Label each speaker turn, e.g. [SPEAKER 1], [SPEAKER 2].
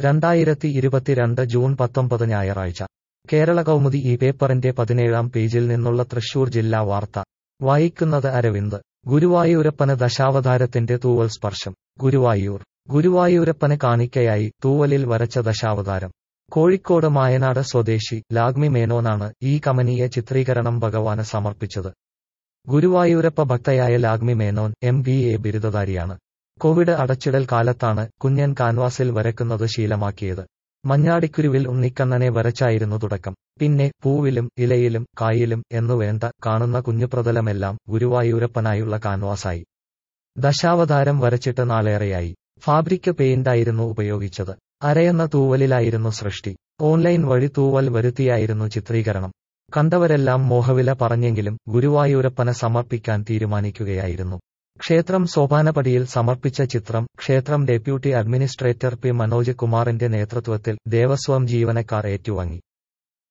[SPEAKER 1] രണ്ടായിരത്തി ഇരുപത്തിരണ്ട് ജൂൺ പത്തൊമ്പത് ഞായറാഴ്ച കേരള കൗമുദി ഈ പേപ്പറിന്റെ പതിനേഴാം പേജിൽ നിന്നുള്ള തൃശൂർ ജില്ലാ വാർത്ത വായിക്കുന്നത് അരവിന്ദ് ഗുരുവായൂരപ്പന് ദശാവതാരത്തിന്റെ തൂവൽ സ്പർശം ഗുരുവായൂർ ഗുരുവായൂരപ്പന് കാണിക്കയായി തൂവലിൽ വരച്ച ദശാവതാരം കോഴിക്കോട് മായനാട് സ്വദേശി ലാഗ്മി മേനോനാണ് ഈ കമനീയ ചിത്രീകരണം ഭഗവാന് സമർപ്പിച്ചത് ഗുരുവായൂരപ്പ ഭക്തയായ Lakshmi Menon M B A ബിരുദധാരിയാണ് കോവിഡ് അടച്ചിടൽ കാലത്താണ് കുഞ്ഞൻ കാൻവാസിൽ വരക്കുന്നത് ശീലമാക്കിയത് മഞ്ഞാടിക്കുരുവിൽ ഉണ്ണിക്കണ്ണനെ വരച്ചായിരുന്നു തുടക്കം പിന്നെ പൂവിലും ഇലയിലും കായിലും എന്നുവേണ്ട കാണുന്ന കുഞ്ഞുപ്രതലമെല്ലാം ഗുരുവായൂരപ്പനായുള്ള കാൻവാസായി ദശാവതാരം വരച്ചിട്ട് നാളേറെയായി ഫാബ്രിക് പെയിന്റായിരുന്നു ഉപയോഗിച്ചത് അരയെന്ന തൂവലിലായിരുന്നു സൃഷ്ടി ഓൺലൈൻ വഴി തൂവൽ വരുത്തിയായിരുന്നു ചിത്രീകരണം കണ്ടവരെല്ലാം മോഹവില പറഞ്ഞെങ്കിലും ഗുരുവായൂരപ്പനെ സമർപ്പിക്കാൻ തീരുമാനിക്കുകയായിരുന്നു ക്ഷേത്രം സോപാനപടിയിൽ സമർപ്പിച്ച ചിത്രം ക്ഷേത്രം ഡെപ്യൂട്ടി അഡ്മിനിസ്ട്രേറ്റർ പി മനോജ് കുമാറിന്റെ നേതൃത്വത്തിൽ ദേവസ്വം ജീവനക്കാർ ഏറ്റുവാങ്ങി